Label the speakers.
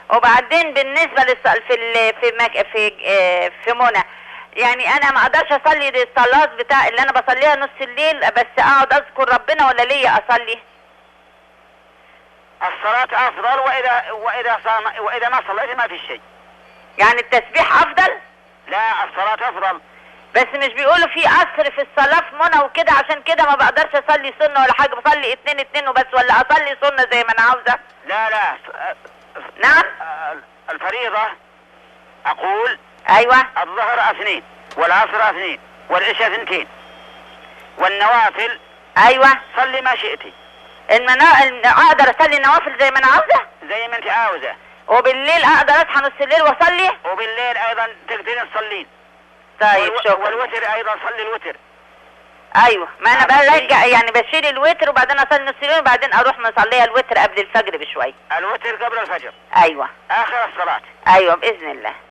Speaker 1: وبعدين بالنسبه للص... في ال... في مك... في آه، في منى يعني انا ما اقدرش اصلي الصلاه بتاع اللي انا بصليها نص الليل بس اقعد اذكر ربنا ولا ليا اصلي
Speaker 2: الصلاة أفضل وإذا وإذا صام وإذا ما صليت ما في شيء
Speaker 1: يعني التسبيح افضل
Speaker 2: لا الصلاة أفضل
Speaker 1: بس مش بيقولوا في قصر في الصلاه في منى وكده عشان كده ما بقدرش اصلي سنه ولا حاجه بصلي اتنين اتنين وبس ولا اصلي سنه زي ما انا عاوزه
Speaker 2: لا لا
Speaker 1: نعم
Speaker 2: الفريضة أقول
Speaker 1: ايوه
Speaker 2: الظهر اثنين والعصر اثنين والعشاء اثنتين والنوافل
Speaker 1: ايوه
Speaker 2: صلي ما شئتي
Speaker 1: المنا... الن- اقدر اصلي النوافل زي ما انا عاوزه
Speaker 2: زي ما انت عاوزة
Speaker 1: وبالليل اقدر اصحى نص الليل واصلي
Speaker 2: وبالليل ايضا تقدرين تصلين
Speaker 1: طيب
Speaker 2: والو-
Speaker 1: شكرا
Speaker 2: والوتر ايضا صلي الوتر
Speaker 1: ايوه ما انا برجع يعني بشيل الوتر وبعدين اصلي نص الليل وبعدين اروح مصليها الوتر قبل الفجر بشويه
Speaker 2: الوتر قبل الفجر
Speaker 1: ايوه
Speaker 2: اخر الصلاة
Speaker 1: ايوه باذن الله